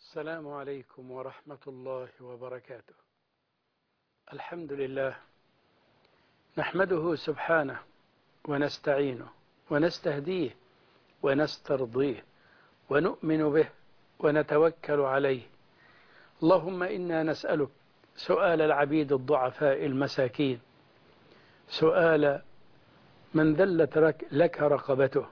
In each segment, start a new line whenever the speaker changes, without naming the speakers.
السلام عليكم ورحمة الله وبركاته الحمد لله نحمده سبحانه ونستعينه ونستهديه ونسترضيه ونؤمن به ونتوكل عليه اللهم إنا نسألك سؤال العبيد الضعفاء المساكين سؤال من ذلت لك رقبته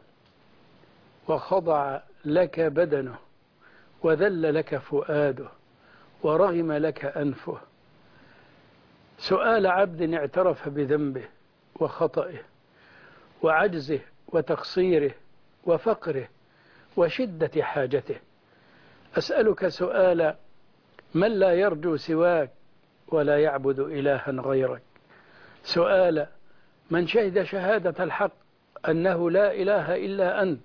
وخضع لك بدنه وذل لك فؤاده ورغم لك أنفه سؤال عبد اعترف بذنبه وخطئه وعجزه وتقصيره وفقره وشدة حاجته أسألك سؤال من لا يرجو سواك ولا يعبد إلها غيرك سؤال من شهد شهادة الحق أنه لا إله إلا أنت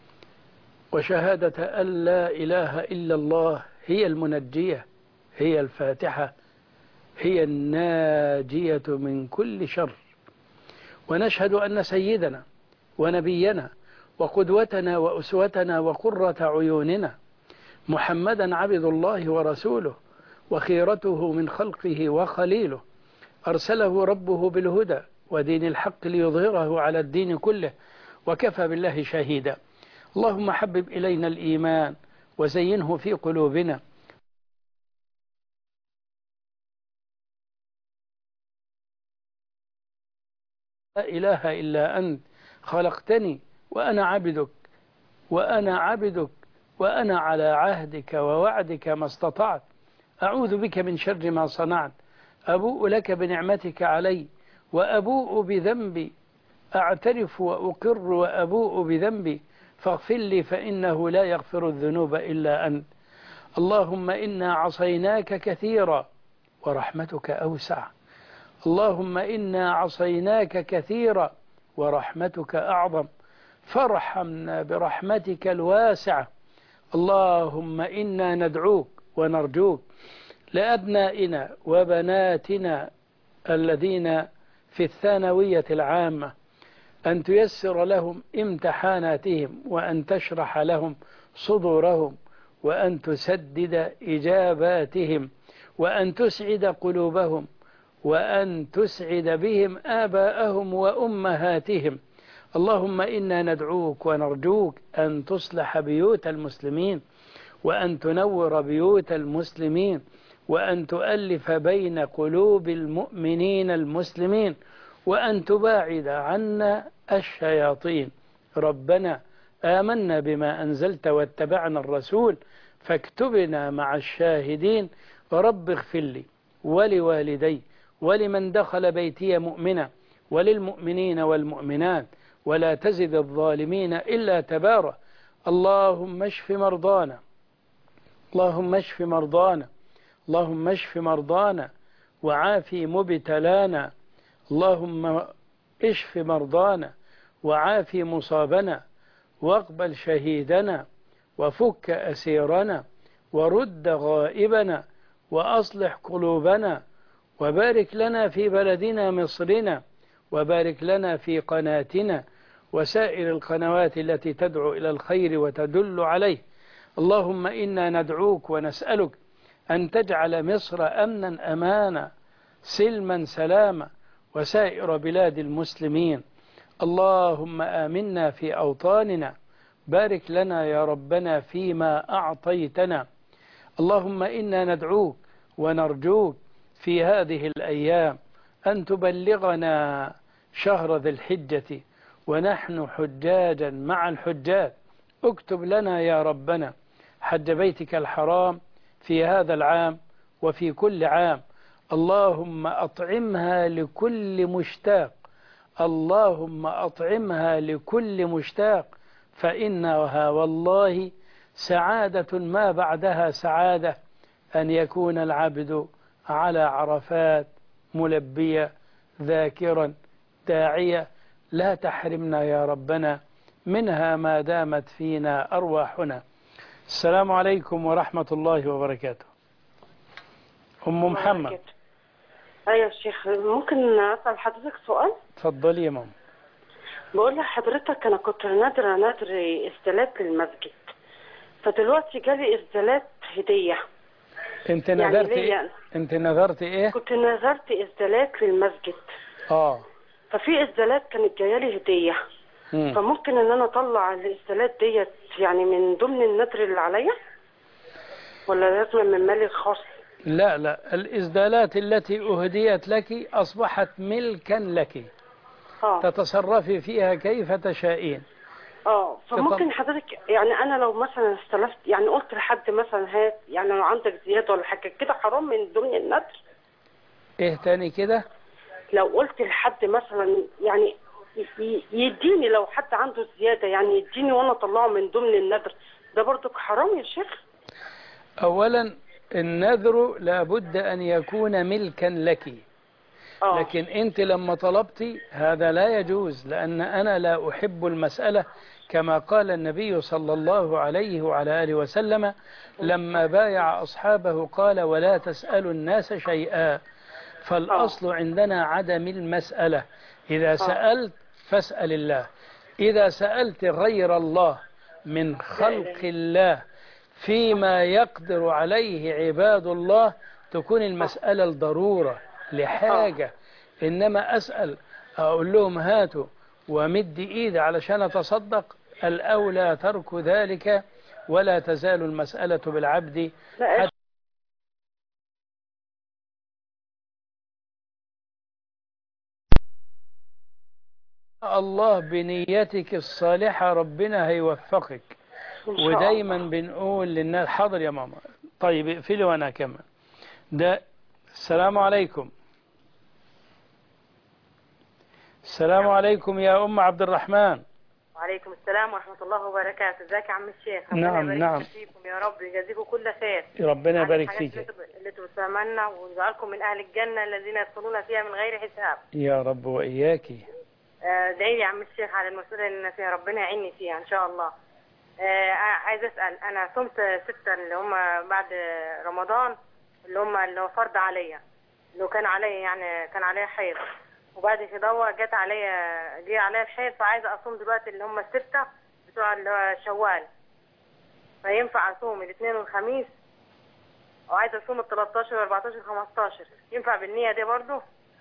وشهادة أن لا إله إلا الله هي المنجية هي الفاتحة هي الناجية من كل شر ونشهد أن سيدنا ونبينا وقدوتنا وأسوتنا وقرة عيوننا محمدا عبد الله ورسوله وخيرته من خلقه وخليله أرسله ربه بالهدى ودين الحق ليظهره على الدين كله وكفى بالله شهيدا اللهم حبب إلينا الإيمان وزينه في قلوبنا لا إله إلا أنت خلقتني وأنا عبدك وأنا عبدك وأنا على عهدك ووعدك ما استطعت أعوذ بك من شر ما صنعت أبوء لك بنعمتك علي وأبوء بذنبي أعترف وأقر وأبوء بذنبي فاغفر لي فإنه لا يغفر الذنوب إلا أنت اللهم إنا عصيناك كثيرا ورحمتك أوسع اللهم إنا عصيناك كثيرا ورحمتك أعظم فارحمنا برحمتك الواسعة اللهم إنا ندعوك ونرجوك لأبنائنا وبناتنا الذين في الثانوية العامة أن تيسر لهم امتحاناتهم وأن تشرح لهم صدورهم وأن تسدد إجاباتهم وأن تسعد قلوبهم وأن تسعد بهم آباءهم وأمهاتهم اللهم إنا ندعوك ونرجوك أن تصلح بيوت المسلمين وأن تنور بيوت المسلمين وأن تؤلف بين قلوب المؤمنين المسلمين وأن تباعد عنا الشياطين ربنا آمنا بما أنزلت واتبعنا الرسول فاكتبنا مع الشاهدين رب اغفر لي ولوالدي ولمن دخل بيتي مؤمنا وللمؤمنين والمؤمنات ولا تزد الظالمين إلا تبارا اللهم اشف مرضانا اللهم اشف مرضانا اللهم اشف مرضانا وعافي مبتلانا اللهم اشف مرضانا وعافي مصابنا واقبل شهيدنا وفك أسيرنا ورد غائبنا وأصلح قلوبنا وبارك لنا في بلدنا مصرنا وبارك لنا في قناتنا وسائر القنوات التي تدعو إلى الخير وتدل عليه اللهم إنا ندعوك ونسألك أن تجعل مصر أمنا أمانا سلما سلاما وسائر بلاد المسلمين اللهم آمنا في أوطاننا بارك لنا يا ربنا فيما أعطيتنا اللهم إنا ندعوك ونرجوك في هذه الأيام أن تبلغنا شهر ذي الحجة ونحن حجاجا مع الحجاج اكتب لنا يا ربنا حج بيتك الحرام في هذا العام وفي كل عام اللهم أطعمها لكل مشتاق اللهم أطعمها لكل مشتاق فإنها والله سعادة ما بعدها سعادة أن يكون العبد على عرفات ملبيا ذاكرا داعيا لا تحرمنا يا ربنا منها ما دامت فينا أرواحنا السلام عليكم ورحمة الله وبركاته أم محمد
أيوة يا شيخ ممكن أسأل حضرتك سؤال؟
تفضلي يا ماما
بقول لحضرتك أنا كنت نادرة نادر إسدالات للمسجد فدلوقتي جالي إسدالات هديه
انت
يعني
نذرت
ليا-
ايه انت نذرت ايه
كنت نذرت اسدالات للمسجد
اه
ففي اسدالات كانت جايه لي هديه
مم.
فممكن ان انا اطلع الاسدالات ديت يعني من ضمن النذر اللي عليا ولا لازم من مالي الخاص
لا لا الإسدالات التي أهديت لك أصبحت ملكا لك
اه
تتصرفي فيها كيف تشائين
اه فممكن حضرتك يعني انا لو مثلا استلفت يعني قلت لحد مثلا هات يعني لو عندك زياده ولا حاجه كده حرام من ضمن النذر
إيه تاني كده
لو قلت لحد مثلا يعني ي- يديني لو حد عنده زياده يعني يديني وانا اطلعه من ضمن النذر ده برضك حرام يا شيخ
أولا النذر لابد أن يكون ملكا لك
اه
لكن أنت لما طلبتي هذا لا يجوز لأن أنا لا أحب المسألة كما قال النبي صلى الله عليه وعلى آله وسلم لما بايع أصحابه قال ولا تسألوا الناس شيئا فالأصل عندنا عدم المسألة إذا سألت فاسأل الله إذا سألت غير الله من خلق الله فيما يقدر عليه عباد الله تكون المسألة الضرورة لحاجة إنما أسأل أقول لهم هاتوا ومد إيدي علشان أتصدق الأولى ترك ذلك ولا تزال المسألة بالعبد
لا
حتى الله بنيتك الصالحة ربنا هيوفقك
إن شاء
ودايما
الله.
بنقول للناس حاضر يا ماما طيب اقفلي وانا كمان ده السلام عليكم السلام عليكم يا ام عبد الرحمن
وعليكم السلام ورحمة الله وبركاته ازيك يا عم الشيخ ربنا
نعم،
يبارك
نعم.
فيكم يا رب يجازيكم كل خير
ربنا
عن
يبارك
الحاجات
فيك
اللي- اللي تسامنا ويجعلكم من أهل الجنة الذين يدخلون فيها من غير حساب
يا رب وإياكي
آه، ادعي لي يا عم الشيخ على المسؤولية اللي أنا فيها ربنا يعيني فيها إن شاء الله آه، عايز أسأل أنا صمت ستة اللي هم بعد رمضان اللي هم اللي هو فرض عليا اللي كان عليا يعني كان عليا حيض وبعد كده هو جت عليا جه عليا الحيض فعايزة أصوم دلوقتي اللي هم الستة بتوع اللي هو شوال فينفع أصوم الاثنين والخميس وعايزة أصوم ال 13 و 14 15 ينفع بالنية دي برضه؟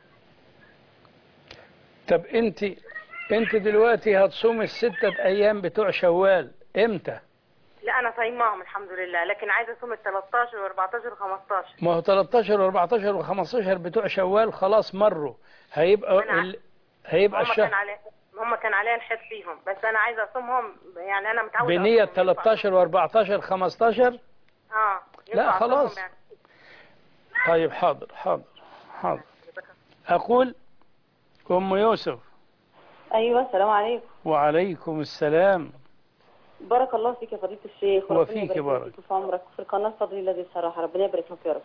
طب انت انت دلوقتي هتصوم الستة ايام بتوع شوال امتى
لا انا صايم معهم الحمد لله لكن عايزه اصوم ال 13 و 14 و 15
ما هو 13 و14 و15 بتوع شوال خلاص مروا هيبقى
أنا
ال... هيبقى
هم كان
الشهر
عليه هم كان عليا الحيط فيهم بس انا عايزه اصومهم يعني انا متعوده
بنية
أصومهم.
13 و14 15
اه
لا،
ينفع أصومهم
خلاص.
يعني.
طيب حاضر حاضر حاضر أقول أم يوسف
ايوه السلام عليكم
وعليكم السلام
بارك الله فيك يا فضيله الشيخ وربنا
وفيك
يبارك
بارك.
فيك في عمرك في القناه الفضيله دي الصراحه ربنا يبارك لك يا رب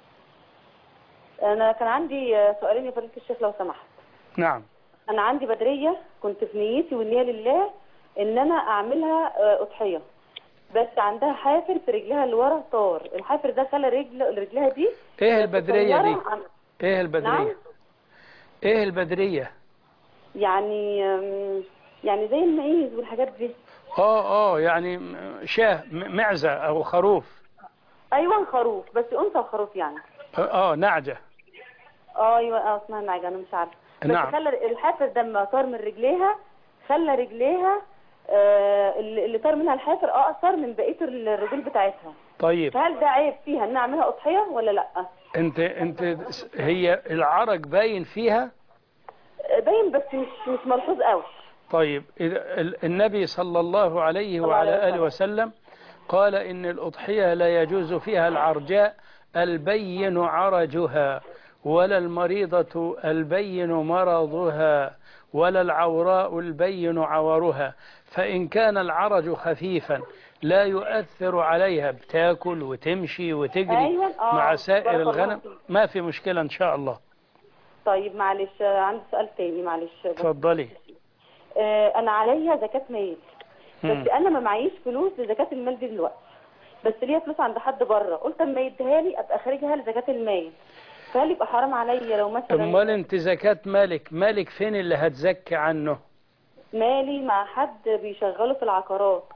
انا كان عندي آه، سؤالين يا فضيله الشيخ لو سمحت
نعم
انا عندي بدريه كنت في نيتي والنيه لله ان انا اعملها آه، اضحيه بس عندها حافر في رجلها اللي ورا طار الحافر ده خلى رجل رجلها دي
إيه البدرية دي
قصيرة عن-
إيه
نعم
البدرية إيه البدرية
يعني آم، يعني زي المعيز والحاجات دي
آه آه يعني م- شاه م- معزة أو خروف
ايوه خروف بس انثى وخروف يعني
آه, آه نعجة
اه ايوه اه اسمها نعجة انا مش عارفه بس
نعم.
خلى الحافر ده لما طار من رجليها خلى رجليها آه اللي اللي طار منها الحافر اقصر من بقيه الرجول بتاعتها
طيب
فهل ده عيب فيها ان اعملها اضحيه ولا لا
أنت أنت هي العرق باين فيها
آه، باين بس مش مش ملحوظ قوي
طيب إذا ال- النبي صلى الله عليه
الله عليه
وعلى آله وسلم قال إن الأضحية لا يجوز فيها العرجاء البين عرجها ولا المريضة البين مرضها ولا العوراء البين عورها فإن كان العرج خفيفا لا يؤثر عليها بتاكل وتمشي وتجري
أيوة، آه،
مع سائر
بارك الله
الغنم
فيك.
ما في مشكلة إن شاء الله
طيب معلش آه، عندي سؤال تاني معلش بس.
تفضلي
آه انا عليا زكاه مال
مم.
بس انا ما معيش فلوس لزكاه المال دي دلوقتي بس ليا فلوس عند حد بره قلت اما يديها لي ابقى خارجها لزكاه المال فهل يبقى حرام عليا لو مثلا
امال انت زكاة مالك مالك فين اللي هتزكي عنه
مالي مع حد بيشغله في العقارات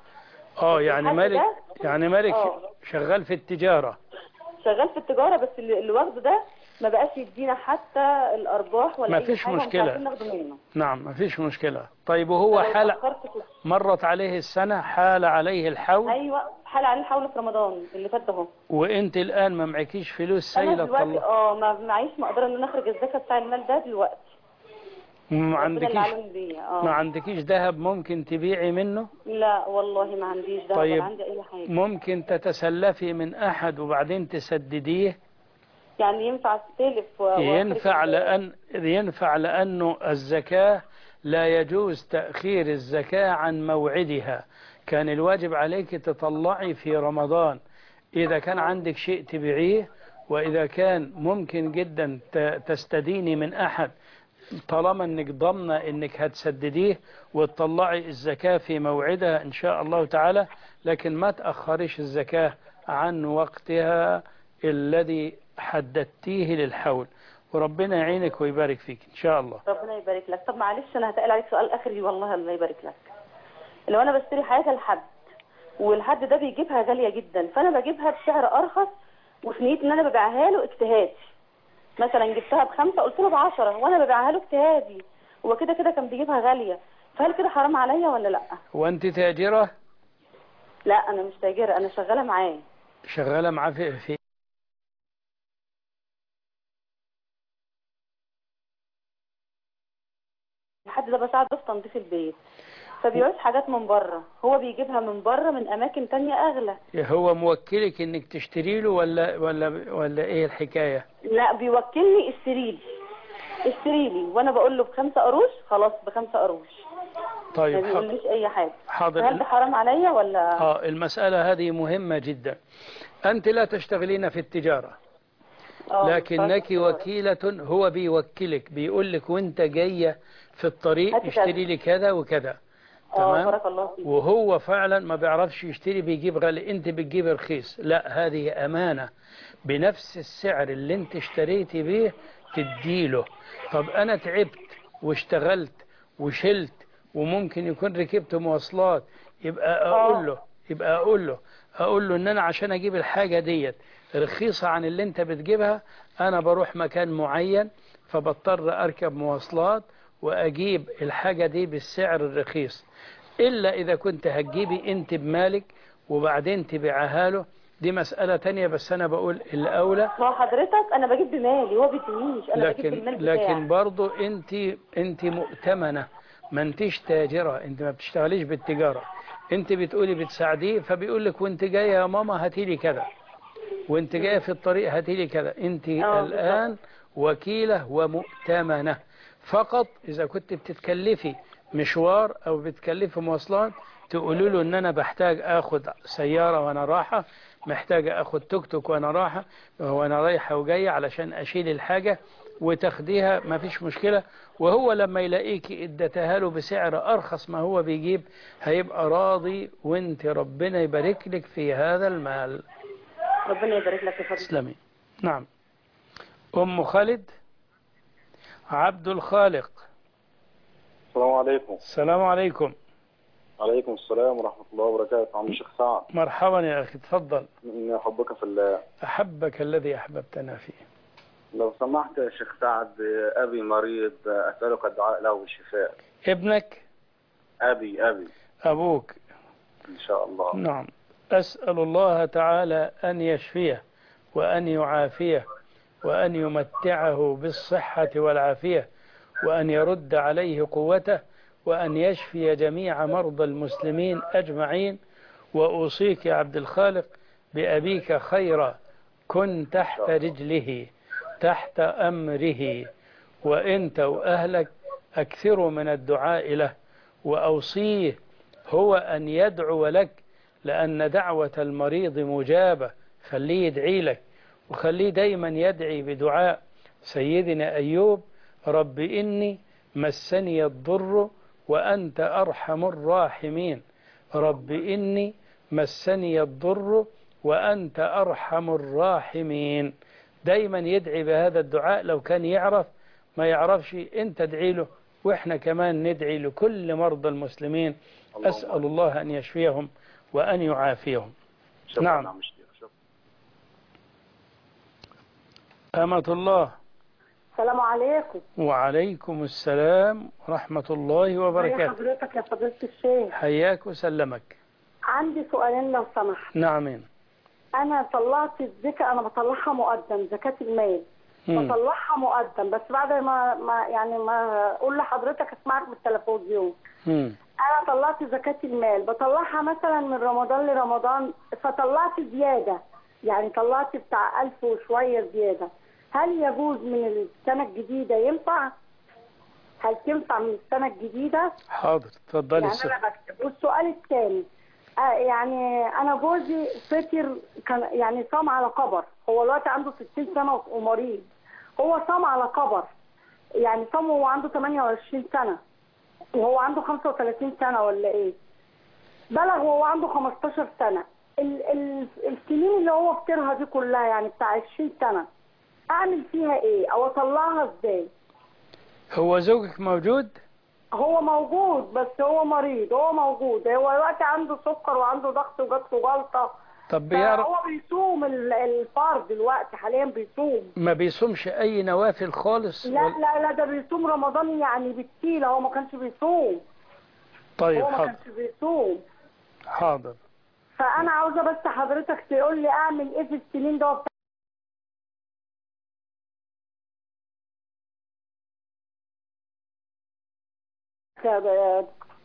اه يعني
الحد
مالك
ده-
يعني مالك
آه.
شغال في التجارة
شغال في التجاره بس اللي اللي واخده ده ما بقاش يدينا حتى الارباح ولا
ما
اي
فيش
حاجه ومش
مشكلة.
عارفين ناخده منه
نعم ما فيش مشكلة طيب وهو
فلو
حال
اتأخرت كنت-
مرت عليه السنة حال عليه الحول
ايوه حال عليه الحول في رمضان اللي فات ده اهو
وانت الان ما معكيش فلوس
انا
سايلة
دلوقتي
تطلع
اه ما معيش مقدره ان انا اخرج الزكاه بتاع المال ده دلوقتي
ما
ربنا اللي
عندكيش
عالم بيا اه
ما عندكيش ذهب ممكن تبيعي منه
لا والله ما عنديش ده
طيب.
ولا عندي اي حاجه
ممكن تتسلفي من احد وبعدين تسدديه
يعني ينفع استلف و- وأخرج
ينفع
ال-
لأن ينفع لأنه الزكاة لا يجوز تأخير الزكاة عن موعدها كان الواجب عليك تطلعي في رمضان إذا كان عندك شيء تبيعيه وإذا كان ممكن جدا ت- تستديني من أحد طالما انك ضامنه انك هتسدديه وتطلعي الزكاة في موعدها ان شاء الله تعالى لكن ما تأخريش الزكاة عن وقتها الذي حددتيه للحول وربنا يعينك ويبارك فيك ان شاء الله
ربنا يبارك لك طب معلش انا هتقل عليك سؤال اخري والله الله يبارك لك لو انا بشتري حاجه لحد والحد ده بيجيبها غاليه جدا فانا بجيبها بسعر ارخص وفي نيه ان انا ببيعها له اجتهادي مثلا جبتها بخمسه قلت له بعشرة وانا ببيعها له اجتهادي هو كده كده كان بيجيبها غاليه فهل كده حرام عليا ولا لا
وانت تاجرة
لا انا مش تاجره انا شغاله معاه
شغالة معاه في, في
الحد ده بساعده في تنظيف البيت فبيعوز حاجات من بره هو بيجيبها من بره من اماكن تانية اغلى
هو موكلك انك تشتري له ولا ولا ولا ايه الحكاية
لا بيوكلني اشتري لي اشتري لي وانا بقول له بخمسة قروش خلاص بخمسة قروش ما
طيب حاضر,
بيقوليش اي حاجه
حاضر.
فهل ده حرام عليا ولا
اه المسألة هذه مهمة جدا انت لا تشتغلين في التجارة
آه،
لكنك
طيب.
وكيلة هو بيوكلك بيقول لك وانت جاية في الطريق
هاتي كذا.
اشتري لي كذا وكذا
اه
تمام
بارك الله فيك
وهو فعلا ما بيعرفش يشتري بيجيب غالي انت بتجيب رخيص لا هذه امانة بنفس السعر اللي انت اشتريتي بيه تديله طب انا تعبت واشتغلت وشلت وممكن يكون ركبت مواصلات يبقى اقول له يبقى اقول له اقول له ان انا عشان اجيب الحاجة ديت رخيصة عن اللي انت بتجيبها انا بروح مكان معين فبضطر اركب مواصلات واجيب الحاجة دي بالسعر الرخيص إلا إذا كنت هتجيبي أنت بمالك وبعدين تبيعها له دي مسألة تانية بس أنا بقول الأولى
ما هو حضرتك انا بجيب بمالي هو بيدينيش انا بجيب
لكن
بالمال بتاعي
لكن برضو أنت أنت مؤتمنة ما أنتش تاجرة أنت ما بتشتغليش بالتجارة أنت بتقولي بتساعديه فبيقول لك وأنت جاية يا ماما هاتي لي كذا وأنت جاية في الطريق هاتي لي كذا أنت
آه،
الآن وكيلة ومؤتمنة فقط إذا كنت بتتكلفي مشوار أو بتكلفي مواصلات تقولوا له إن أنا بحتاج آخد سيارة وأنا رايحة محتاج آخد توك توك وأنا رايحة وأنا رايحة وجاية علشان أشيل الحاجة وتاخديها ما فيش مشكلة وهو لما يلاقيكي اديتها له بسعر أرخص ما هو بيجيب هيبقى راضي وانت ربنا يبارك لك في هذا المال
ربنا يبارك لك يا فضيلة
تسلمي نعم أم خالد عبد الخالق
السلام عليكم
السلام عليكم
عليكم السلام ورحمة الله وبركاته عم الشيخ سعد
مرحبا يا أخي تفضل
إني أحبك في الله
أحبك الذي أحببتنا فيه
لو سمحت يا شيخ سعد أبي مريض أسألك الدعاء له بالشفاء
ابنك
أبي أبي
أبوك
إن شاء الله
نعم أسأل الله تعالى أن يشفيه وأن يعافيه وأن يمتعه بالصحة والعافية وأن يرد عليه قوته وأن يشفي جميع مرضى المسلمين أجمعين وأوصيك يا عبد الخالق بأبيك خيرا كن تحت رجله تحت أمره وأنت وأهلك أكثروا من الدعاء له وأوصيه هو أن يدعو لك لأن دعوة المريض مجابة خليه يدعي لك وخليه دايما يدعي بدعاء سيدنا أيوب رب إني مسني الضر وأنت أرحم الراحمين رب إني مسني الضر وأنت أرحم الراحمين دايما يدعي بهذا الدعاء لو كان يعرف ما يعرفش انت ادعي له واحنا كمان ندعي لكل مرضى المسلمين أسأل الله أن يشفيهم وأن يعافيهم
شكرا
نعم.
عم الشيخ شكرا
أمة الله
السلام عليكم
وعليكم السلام ورحمة الله
ازي
وبركاته
حضرتك يا فضيلة الشيخ
حياك وسلمك
عندي سؤالين لو سمحت
نعم
انا طلعت الزكاة انا بطلعها مقدم زكاة المال
مم.
بطلعها مقدم بس بعد ما, ما يعني ما اقول لحضرتك اسمعك من التلفزيون
مم.
انا طلعت زكاة المال بطلعها مثلا من رمضان لرمضان فطلعت زيادة يعني طلعت بتاع ألف وشوية زيادة هل يجوز من السنة الجديدة ينفع؟ هل تنفع من السنة الجديدة؟
حاضر تفضلي
يعني
السؤال
انا بكتب والسؤال الثاني آه يعني انا جوزي فطر كان يعني صام على قبر هو دلوقتي عنده 60 سنه ومريض هو صام على قبر يعني صام وهو عنده 28 سنه وهو عنده 35 سنه ولا ايه بلغ وهو عنده 15 سنه ال ال السنين اللي هو فطرها دي كلها يعني بتاع 20 سنه اعمل فيها ايه او اطلعها ازاي
هو زوجك موجود
هو موجود بس هو مريض هو موجود هو دلوقتي عنده سكر وعنده ضغط وجات له جلطه
طب بيعرف
هو بيصوم ال- الفرد دلوقتي حاليا بيصوم
ما بيصومش أي نوافل خالص
لا
ولا-
لا لا ده بيصوم رمضان يعني بالتيله هو ما كانش بيصوم
طيب
هو ما
حاضر
كانش بيصوم
حاضر
فانا عاوزه بس حضرتك تقول لي اعمل ايه في السنين ده بتاع-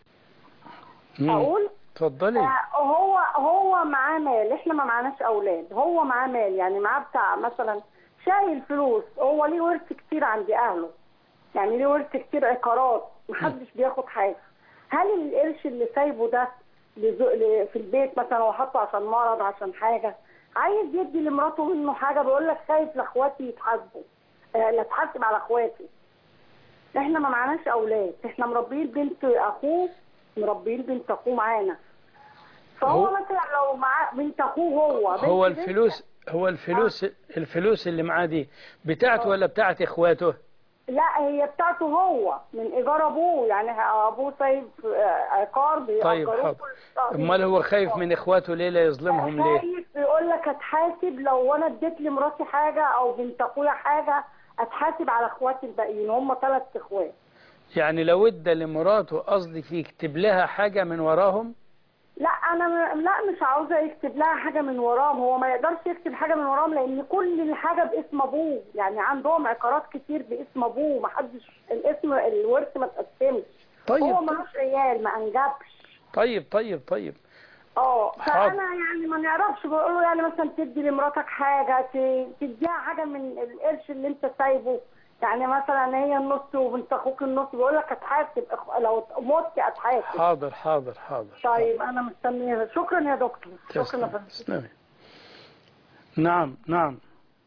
مم.
اقول
اتفضلي
آه، هو هو معاه مال احنا ما معناش اولاد هو معاه مال يعني معاه بتاع مثلا شايل فلوس هو ليه ورث كتير عند اهله يعني ليه ورث كتير عقارات محدش بياخد حاجه هل القرش اللي سايبه ده لزو... ل- في البيت مثلا هو حاطه عشان مرض عشان حاجه عايز يدي لمراته منه حاجه بيقول لك خايف لاخواتي يتحاسبوا آه، لا اتحاسب على اخواتي احنا ما معناش اولاد احنا مربيين بنت اخوه مربيين بنت اخوه معانا فهو
هو-
مثلا لو معاه بنت اخوه هو بنت
هو
بنت-
الفلوس هو الفلوس الفلوس اللي معاه دي بتاعته ولا بتاعت اخواته
لا هي بتاعته هو من ايجار ابوه يعني ابوه سايب آه، عقار
طيب
بيأجروه
حاضر
كل شهر.
امال هو خايف من اخواته ليه لا يظلمهم ليه
خايف بيقول لك اتحاسب لو انا اديت لمراتي حاجه او بنت اخويا حاجه اتحاسب على اخواتي الباقيين هم ثلاث اخوات
يعني لو ادى لمراته قصدك يكتب لها حاجة من وراهم
لا انا م- لا مش عاوزه يكتب لها حاجه من وراهم هو ما يقدرش يكتب حاجه من وراهم لان كل الحاجه باسم ابوه يعني عندهم عقارات كتير باسم ابوه ما حدش الاسم الورث ما اتقسمش
طيب
هو ملوش عيال ما انجبش
طيب طيب طيب
اه
حاضر.
فانا يعني ما نعرفش بقول له يعني مثلا تدي لمراتك حاجه ت- تديها حاجه من القرش اللي انت سايبه يعني مثلا هي النص وبنت اخوك النص بيقول لك اتحاسب إخ- لو مت اتحاسب
حاضر حاضر حاضر
طيب انا مستنيه شكرا يا دكتور شكرا يا
تسلم
فندم
تسلمي نعم نعم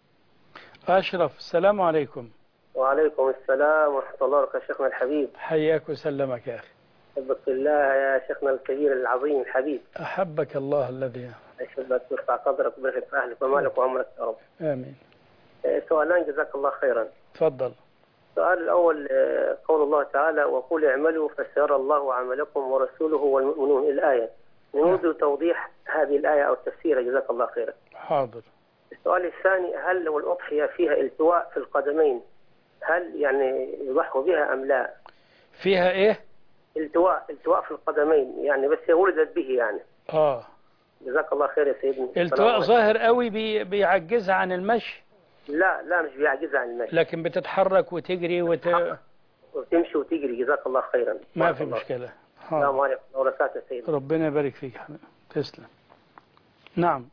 أشرف السلام عليكم
وعليكم السلام ورحمة الله وبركاته شيخنا الحبيب
حياك وسلمك يا أخي
أحبك في الله يا شيخنا الكبير العظيم الحبيب
أحبك الله الذي
أحبك ترفع قدرك وبركة في أهلك ومالك وعمرك يا رب
آمين
آه، سؤالان جزاك الله خيرا
تفضل
السؤال الأول آه، قول الله تعالى وقل اعملوا فسيرى الله عملكم ورسوله والمؤمنون الآية نريد توضيح هذه الآية أو تفسيرها جزاك الله خيرا
حاضر
السؤال الثاني هل لو الأضحية فيها التواء في القدمين هل يعني يضحوا بها أم لا
فيها إيه
التواء التواء في القدمين يعني بس هي ولدت به يعني
آه
جزاك الله خير يا سيدنا السلام
التواء
عليكم.
ظاهر قوي بي بيعجزها عن المشي
لا لا مش بيعجزها عن المشي
لكن بتتحرك وتجري وت...
وتمشي وتجري جزاك الله خيرا
ما
بارك
في
الله.
مشكلة
السلام
حاضر.
عليكم ورحمة الله وبركاته يا سيدنا
ربنا يبارك فيك يا حبيبي تسلم نعم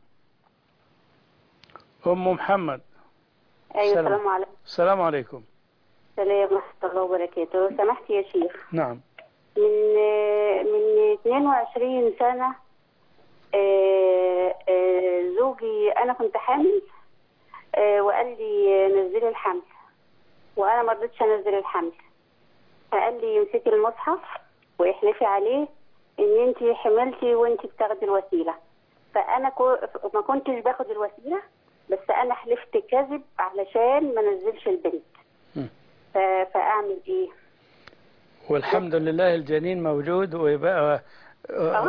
أم محمد
ايوه
السلام.
السلام عليكم
السلام عليكم
السلام ورحمه الله وبركاته لو سمحت يا شيخ
نعم
من من 22 سنه آه، آه، زوجي انا كنت حامل آه، وقال لي نزلي الحمل وانا ما رضيتش انزل الحمل فقال لي امسكي المصحف واحلفي عليه ان انت حملتي وانت بتاخدي الوسيله فانا كو ما كنتش باخد الوسيله بس انا حلفت كذب علشان ما نزلش البنت
مم.
ف- فاعمل ايه
والحمد لله الجنين موجود ويبقى
اه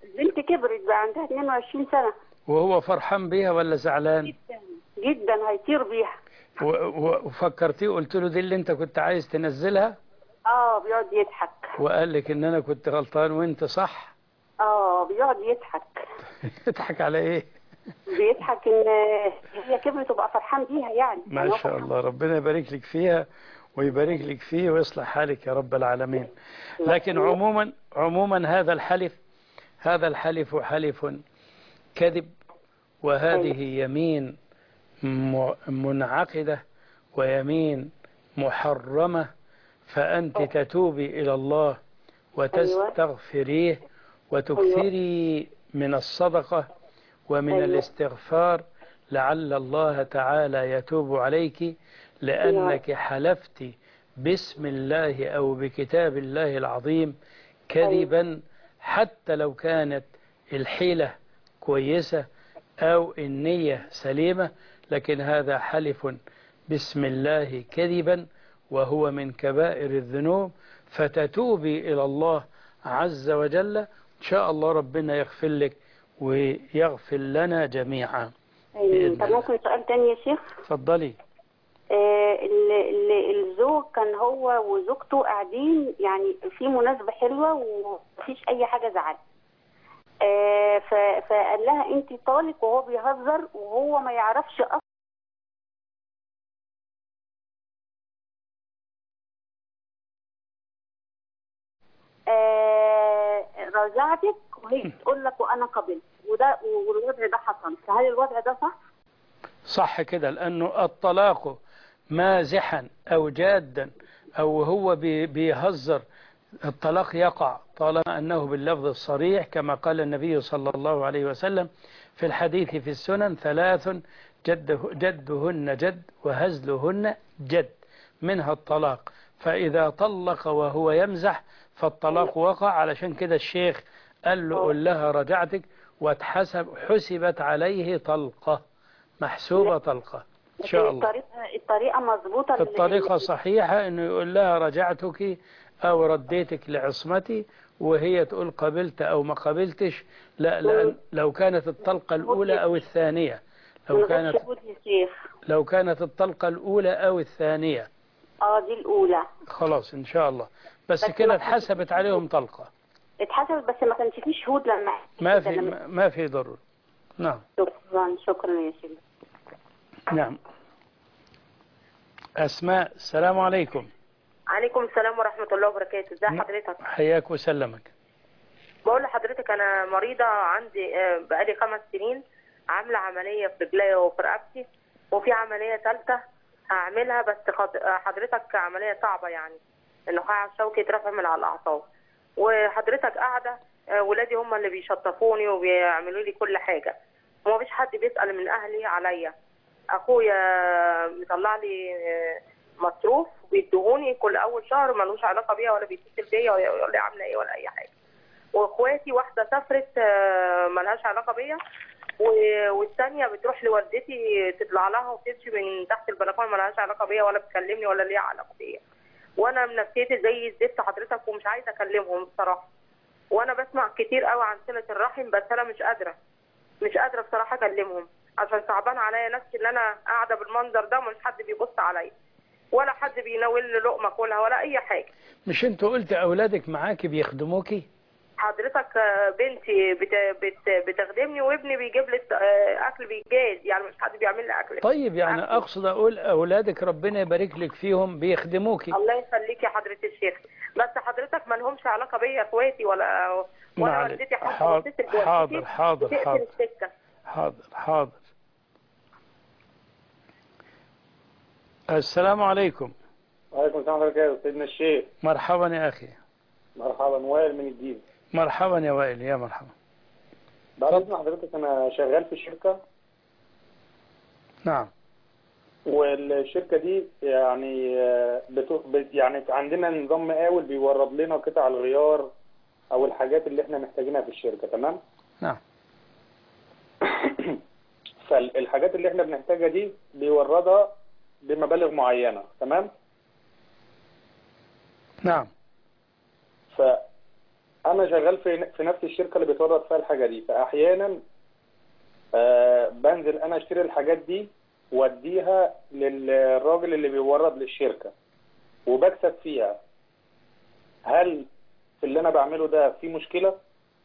البنت كبرت بقى عندها 22 سنة
وهو فرحان بيها ولا زعلان
جدا هيطير بيها
و- و- وفكرتيه قلت له دي اللي انت كنت عايز تنزلها
اه بيقعد يضحك
وقال لك ان انا كنت غلطان وانت صح
اه بيقعد يضحك
يضحك على ايه
بيضحك ان هي كبرت وبقى فرحان بيها يعني يعني
ما
هو
شاء
فرحان
الله ربنا يبارك لك فيها ويبارك لك فيه ويصلح حالك يا رب العالمين لكن عموما عموما هذا الحلف هذا الحلف حلف كذب وهذه يمين م- منعقدة ويمين محرمة فأنت تتوبي إلى الله وتستغفريه وتكثري من الصدقة ومن
أيوة.
الاستغفار لعل الله تعالى يتوب عليك لأنك حلفت باسم الله أو بكتاب الله العظيم كذبا حتى لو كانت الحيلة كويسة أو النية سليمة لكن هذا حلف بسم الله كذبا وهو من كبائر الذنوب فتتوبي إلى الله عز وجل إن شاء الله ربنا يغفر لك ويغفر لنا جميعا
أيوة.
بإذن
طب
الله.
ممكن سؤال تاني يا شيخ
تفضلي
آه ال- ال- الزوج كان هو وزوجته قاعدين يعني في مناسبة حلوة ومفيش أي حاجة زعل آه ف- فقال لها أنت طالق وهو بيهزر وهو ما يعرفش أصلا آه رجعتك وهي تقول لك وأنا قبلت وده والوضع ده حصل فهل الوضع ده صح؟
صح كده لأنه الطلاق مازحا أو جادا أو هو بي- بيهزر الطلاق يقع طالما أنه باللفظ الصريح كما قال النبي صلى الله عليه وسلم في الحديث في السنن ثلاث جده جدهن جد وهزلهن جد منها الطلاق فإذا طلق وهو يمزح فالطلاق وقع علشان كده الشيخ قال له قل لها رجعتك واتحسب حسبت عليه طلقة محسوبة طلقة إن شاء الله
الطريقة الطريقة مظبوطة لل-
الطريقة صحيحة انه يقول لها رجعتك او رديتك لعصمتي وهي تقول قبلت او ما قبلتش لا لأن لو كانت الطلقة الاولى او الثانية
من
لو
غير
كانت
شهود يا شيخ
لو كانت الطلقة الاولى او الثانية
اه دي الأولى
خلاص ان شاء الله بس
بس
كده
ما-
اتحسبت عليهم طلقة
اتحسبت بس ما كانش فيه شهود لما
ما
كده
في
لما-
ما ما في ضرورة نعم
شكرا شكرا يا شيخ
نعم اسماء السلام عليكم
عليكم السلام ورحمة الله وبركاته ازي حضرتك
حياك وسلمك
بقول لحضرتك انا مريضة عندي آه، بقالي خمس سنين عاملة عملية في رجليا وفي رقبتي وفي عملية ثالثة هعملها بس خد- آه، حضرتك عملية صعبة يعني النخاع الشوكي اترفع من على الأعصاب وحضرتك قاعدة آه، ولادي هم اللي بيشطفوني وبيعملوا لي كل حاجة ومفيش حد بيسأل من أهلي عليا أخويا مطلع لي آه، مصروف بيدوهوني كل أول شهر ملوش علاقة بيا ولا بيتصل بيا ولا يقول لي عاملة إيه ولا أي حاجة واخواتي واحده سافرت آه، ملهاش علاقه بيا و- والثانيه بتروح لوالدتي تطلع لها وتمشي من تحت البلكونه ملهاش علاقه بيا ولا بتكلمني ولا ليها علاقه بيا وانا من نفسيتي زي الزفت حضرتك ومش عايزه اكلمهم بصراحه وانا بسمع كتير قوي عن صله الرحم بس انا مش قادره مش قادره بصراحه اكلمهم عشان صعبان عليا نفسي ان انا قاعده بالمنظر ده ومش حد بيبص عليا ولا حد بيناول لي لقمه كلها ولا اي حاجه
مش انت قلت اولادك معاكي بيخدموكي
حضرتك آه، بنتي بت... بت... بتخدمني وابني بيجيب لي آه، اكل بالجاز يعني مش حد بيعمل لي اكل
طيب يعني اقصد اقول اولادك ربنا يبارك لك فيهم بيخدموكي
الله يخليك يا حضرة الشيخ بس حضرتك ما لهمش علاقة بيا اخواتي ولا ولا
معلش.
والدتي حتى
حاضر،
بتتصل بوالدتي
حاضر، حاضر،
بتقفل
حاضر.
السكة
حاضر حاضر السلام عليكم
وعليكم السلام ورحمة الله وبركاته سيدنا الشيخ
مرحبا يا اخي
مرحبا وائل من الجيزة
مرحبا يا وائل يا مرحبا
بعد إذن حضرتك أنا شغال في شركة
نعم
والشركة دي يعني آه، بتو... بت... يعني عندنا نظام مقاول بيورد لنا قطع الغيار أو الحاجات اللي إحنا محتاجينها في الشركة تمام؟
نعم
فالحاجات اللي إحنا بنحتاجها دي بيوردها بمبالغ معينة تمام؟
نعم
ف انا شغال في في نفس الشركه اللي بتورد فيها الحاجه دي فاحيانا آه بنزل انا اشتري الحاجات دي واديها للراجل اللي بيورد للشركه وبكسب فيها هل في اللي انا بعمله ده في مشكله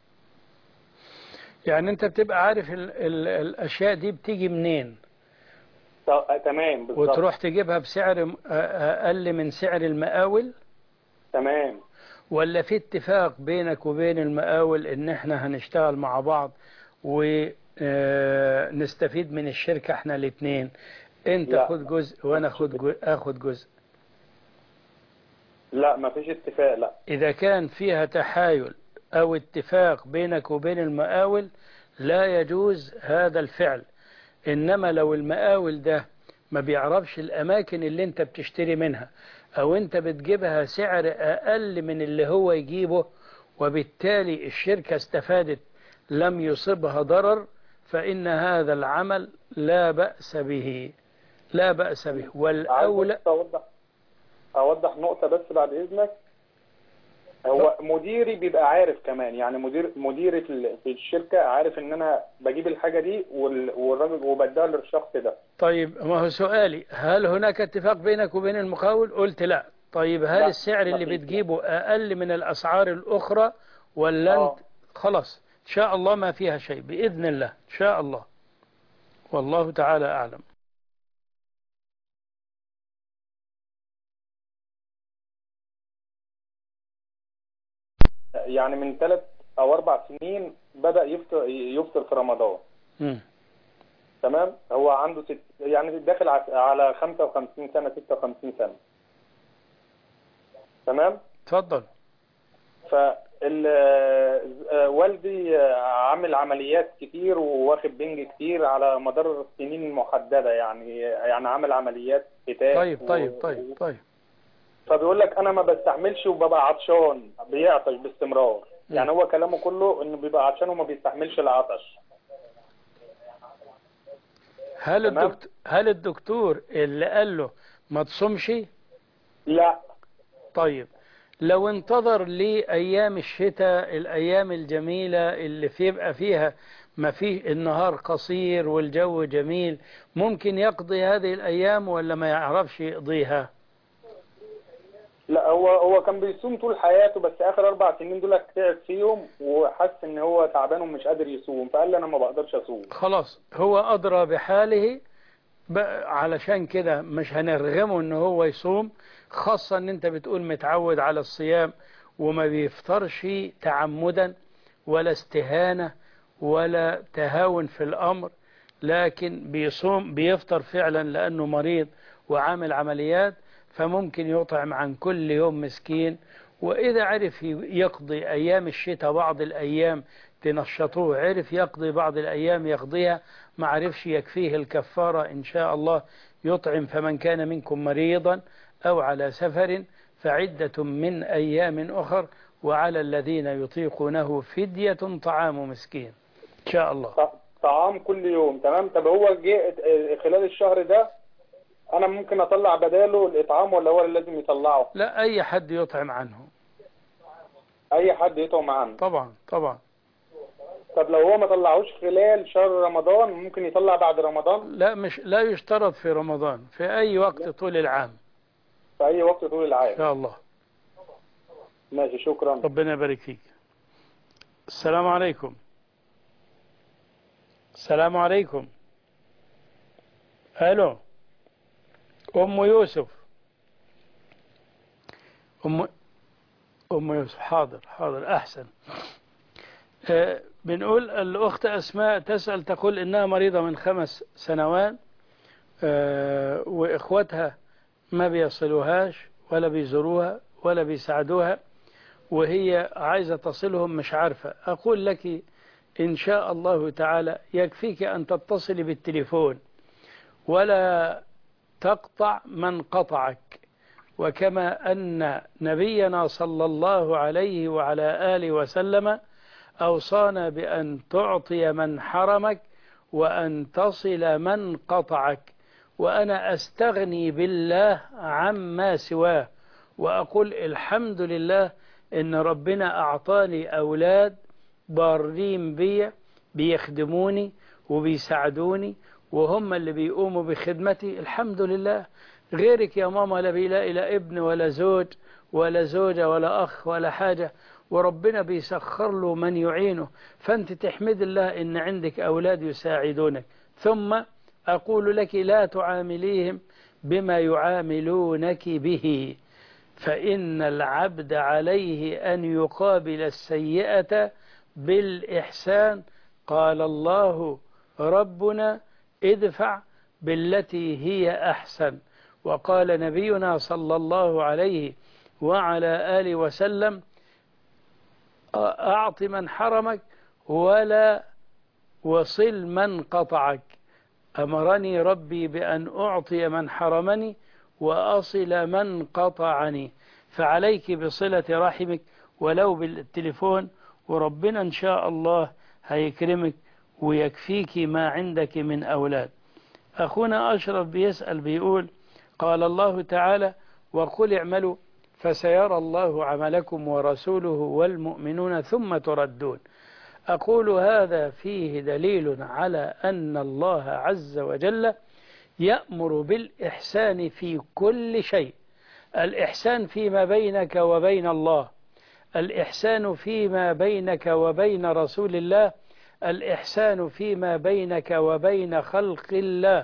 يعني انت بتبقى عارف ال ال الاشياء دي بتيجي منين
ط- آه، تمام بالظبط
وتروح تجيبها بسعر م- آه، اقل من سعر المقاول
تمام
ولا في اتفاق بينك وبين المقاول ان احنا هنشتغل مع بعض ونستفيد من الشركة احنا الاثنين انت
لا.
خد جزء وانا خد جزء اخد جزء
لا ما فيش اتفاق لا
اذا كان فيها تحايل او اتفاق بينك وبين المقاول لا يجوز هذا الفعل انما لو المقاول ده ما بيعرفش الاماكن اللي انت بتشتري منها او انت بتجيبها سعر اقل من اللي هو يجيبه وبالتالي الشركة استفادت لم يصبها ضرر فإن هذا العمل لا بأس به لا بأس به والأولى
عايز بس اوضح اوضح نقطه بس بعد اذنك هو مديري بيبقى عارف كمان يعني مدير مديري في ال- في الشركه عارف ان انا بجيب الحاجه دي وال- والراجل وبديها للشخص ده
طيب ما هو سؤالي هل هناك اتفاق بينك وبين المقاول قلت لا طيب هل
لا،
السعر اللي
مفيش.
بتجيبه أقل من الأسعار الأخرى ولا
آه.
أنت خلاص إن شاء الله ما فيها شيء بإذن الله إن شاء الله والله تعالى أعلم
يعني من ثلاث او اربع سنين بدا يفطر يفطر في رمضان
مم.
تمام هو عنده ست يعني داخل ع- على 55 سنه 56 سنه تمام
تفضل
فال آه، والدي آه، عامل عمليات كتير وواخد بنج كتير على مدار السنين المحدده يعني يعني عامل عمليات فتاة
طيب
و-
طيب طيب طيب
فبيقول لك انا ما بستحملش وببقى عطشان بيعطش باستمرار يعني هو كلامه كله انه بيبقى عطشان وما بيستحملش العطش
هل
تمام.
الدكتور هل الدكتور اللي قال له ما تصومش
لا
طيب لو انتظر لأيام الشتاء الأيام الجميلة اللي بيبقى فيها ما فيه النهار قصير والجو جميل ممكن يقضي هذه الأيام ولا ما يعرفش يقضيها
لا هو هو كان بيصوم طول حياته بس اخر اربع سنين دول تعب فيهم وحس ان هو تعبان ومش قادر يصوم فقال لي انا ما بقدرش اصوم
خلاص هو أدرى بحاله ب- علشان كده مش هنرغمه ان هو يصوم خاصة ان انت بتقول متعود على الصيام وما بيفطرش تعمدا ولا استهانة ولا تهاون في الامر لكن بيصوم بيفطر فعلا لانه مريض وعامل عمليات فممكن يطعم عن كل يوم مسكين واذا عرف يقضي ايام الشتاء بعض الايام تنشطوه عرف يقضي بعض الأيام يقضيها ما عرفش يكفيه الكفارة إن شاء الله يطعم فمن كان منكم مريضا أو على سفر فعدة من أيام أخر وعلى الذين يطيقونه فدية طعام مسكين إن شاء الله
ط- طعام كل يوم تمام طب هو جه خلال الشهر ده انا ممكن اطلع بداله الاطعام ولا هو اللي لازم يطلعه
لا أي حد يطعم عنه
اي حد يطعم عنه
طبعا طبعا
طب لو هو ما طلعوش خلال شهر رمضان ممكن يطلع بعد رمضان
لا مش لا يشترط في رمضان في أي وقت طول العام
في اي وقت طول
إن
العام
شاء الله
ماشي شكرا
ربنا يبارك فيك السلام عليكم السلام عليكم الو ام يوسف ام ام يوسف حاضر حاضر احسن آه، بنقول الاخت اسماء تسال تقول انها مريضه من خمس سنوات آه، واخوتها ما بيصلوهاش ولا بيزوروها ولا بيساعدوها وهي عايزة تصلهم مش عارفة أقول لك إن شاء الله تعالى يكفيك أن تتصلي بالتليفون ولا تقطع من قطعك وكما أن نبينا صلى الله عليه وعلى آله وسلم أوصانا بأن تعطي من حرمك وأن تصل من قطعك وأنا أستغني بالله عما سواه وأقول الحمد لله إن ربنا أعطاني أولاد بارين بي بيخدموني وبيساعدوني وهم اللي بيقوموا بخدمتي الحمد لله غيرك يا ماما لا بيلاقي لا ابن ولا زوج ولا زوجة ولا أخ ولا حاجة وربنا بيسخر له من يعينه فأنت تحمد الله إن عندك أولاد يساعدونك ثم أقول لك لا تعامليهم بما يعاملونك به فإن العبد عليه أن يقابل السيئة بالإحسان قال الله ربنا ادفع بالتي هي أحسن وقال نبينا صلى الله عليه وعلى آله وسلم أعط من حرمك ولا وصل من قطعك أمرني ربي بأن أعطي من حرمني وأصل من قطعني فعليك بصلة رحمك ولو بالتليفون وربنا إن شاء الله هيكرمك ويكفيك ما عندك من أولاد أخونا أشرف بيسأل بيقول قال الله تعالى وقل اعملوا فسيرى الله عملكم ورسوله والمؤمنون ثم تردون أقول هذا فيه دليل على أن الله عز وجل يأمر بالإحسان في كل شيء الإحسان فيما بينك وبين الله الإحسان فيما بينك وبين رسول الله الإحسان فيما بينك وبين خلق الله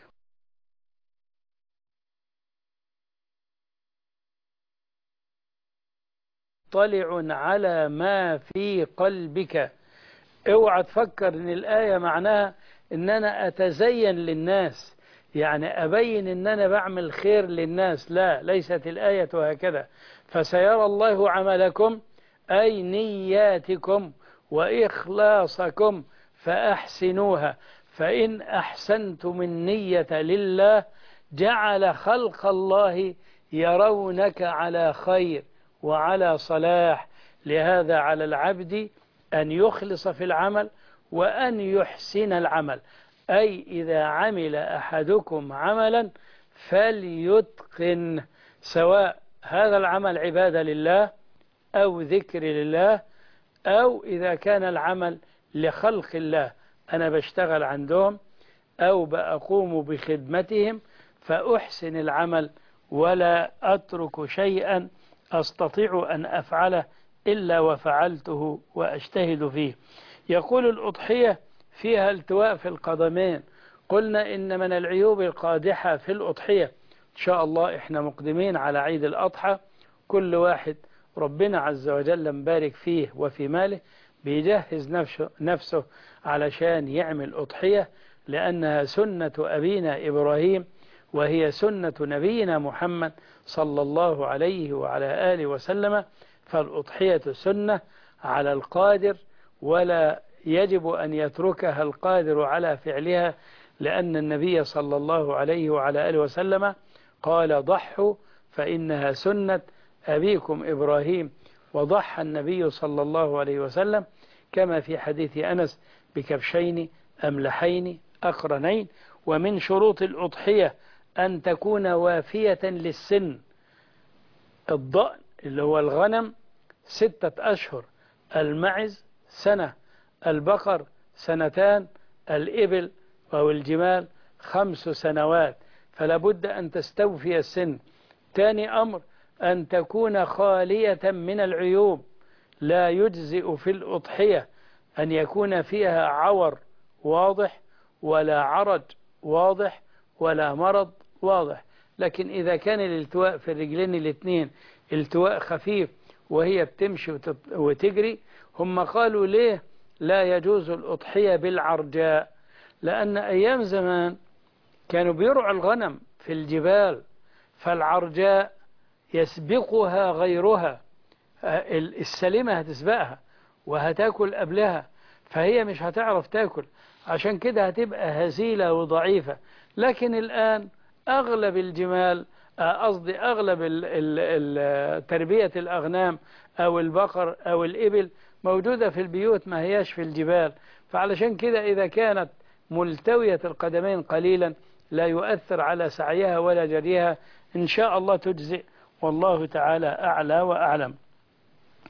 طلع على ما في قلبك اوعى تفكر ان الآية معناها ان انا اتزين للناس يعني ابين ان انا بعمل خير للناس لا ليست الآية هكذا فسيرى الله عملكم اي نياتكم واخلاصكم فاحسنوها فان احسنتم النية لله جعل خلق الله يرونك على خير وعلى صلاح لهذا على العبد أن يخلص في العمل وأن يحسن العمل أي إذا عمل أحدكم عملا فليتقن سواء هذا العمل عبادة لله أو ذكر لله أو إذا كان العمل لخلق الله أنا بشتغل عندهم أو بأقوم بخدمتهم فأحسن العمل ولا أترك شيئا أستطيع أن أفعله إلا وفعلته وأجتهد فيه يقول الأضحية فيها التواء في القدمين قلنا إن من العيوب القادحة في الأضحية إن شاء الله إحنا مقدمين على عيد الأضحى كل واحد ربنا عز وجل مبارك فيه وفي ماله بيجهز نفسه, نفسه علشان يعمل أضحية لأنها سنة أبينا إبراهيم وهي سنة نبينا محمد صلى الله عليه وعلى آله وسلم فالأضحية سنة على القادر ولا يجب أن يتركها القادر على فعلها لأن النبي صلى الله عليه وعلى آله وسلم قال ضحوا فإنها سنة أبيكم إبراهيم وضحى النبي صلى الله عليه وسلم كما في حديث أنس بكبشين أملحين أقرنين ومن شروط الأضحية أن تكون وافية للسن الضأن اللي هو الغنم ستة أشهر المعز سنة البقر سنتان الإبل أو الجمال خمس سنوات فلا بد أن تستوفي السن ثاني أمر أن تكون خالية من العيوب لا يجزئ في الأضحية أن يكون فيها عور واضح ولا عرج واضح ولا مرض واضح لكن إذا كان الالتواء في الرجلين الاثنين التواء خفيف وهي بتمشي وتجري هم قالوا ليه لا يجوز الأضحية بالعرجاء لأن أيام زمان كانوا بيرعوا الغنم في الجبال فالعرجاء يسبقها غيرها السليمة هتسبقها وهتاكل قبلها فهي مش هتعرف تاكل عشان كده هتبقى هزيلة وضعيفة لكن الآن أغلب الجمال قصدي أغلب ال ال تربية الأغنام أو البقر أو الإبل موجودة في البيوت ما هياش في الجبال فعلشان كده إذا كانت ملتوية القدمين قليلا لا يؤثر على سعيها ولا جريها إن شاء الله تجزئ والله تعالى أعلى وأعلم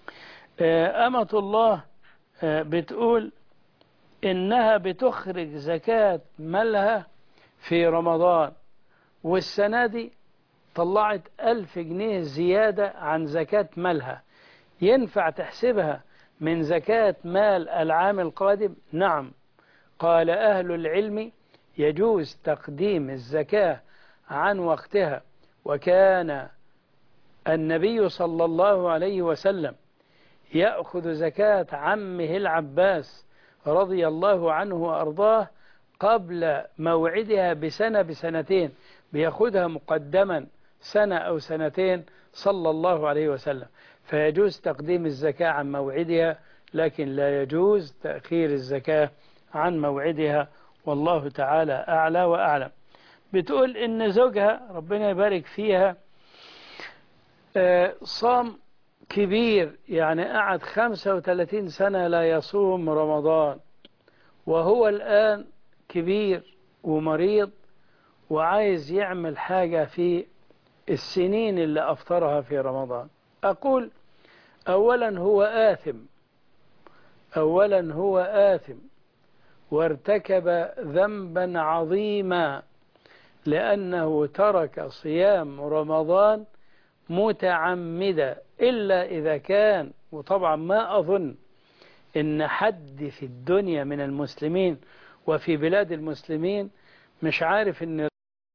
آه، أمة الله آه، بتقول إنها بتخرج زكاة مالها في رمضان والسنة دي طلعت ألف جنيه زيادة عن زكاة مالها ينفع تحسبها من زكاة مال العام القادم نعم قال أهل العلم يجوز تقديم الزكاة عن وقتها وكان النبي صلى الله عليه وسلم يأخذ زكاة عمه العباس رضي الله عنه وأرضاه قبل موعدها بسنة بسنتين بياخدها مقدما سنة أو سنتين صلى الله عليه وسلم فيجوز تقديم الزكاة عن موعدها لكن لا يجوز تأخير الزكاة عن موعدها والله تعالى أعلى وأعلم بتقول إن زوجها ربنا يبارك فيها آه، صام كبير يعني قعد 35 سنة لا يصوم رمضان وهو الآن كبير ومريض وعايز يعمل حاجة في السنين اللي أفطرها في رمضان أقول أولا هو آثم أولا هو آثم وارتكب ذنبا عظيما لأنه ترك صيام رمضان متعمدا إلا إذا كان وطبعا ما أظن إن حد في الدنيا من المسلمين وفي بلاد المسلمين مش عارف إن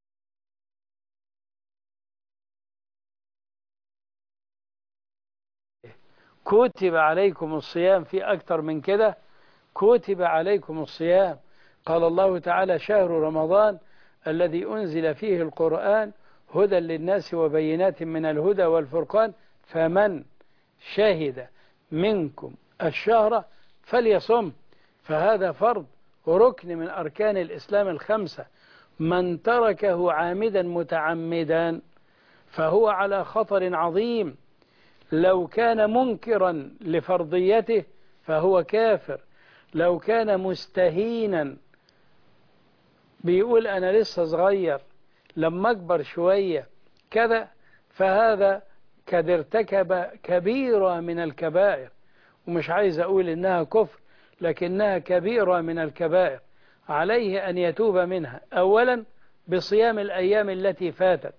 كتب عليكم الصيام في أكثر من كده كتب عليكم الصيام قال الله تعالى شهر رمضان الذي أنزل فيه القرآن هدى للناس وبينات من الهدى والفرقان فمن شهد منكم الشهر فليصم فهذا فرض ركن من أركان الإسلام الخمسة من تركه عامدا متعمدا فهو على خطر عظيم لو كان منكرا لفرضيته فهو كافر لو كان مستهينا بيقول أنا لسه صغير لما أكبر شوية كذا فهذا قد ارتكب كبيرة من الكبائر ومش عايز أقول إنها كفر لكنها كبيرة من الكبائر عليه أن يتوب منها أولا بصيام الأيام التي فاتت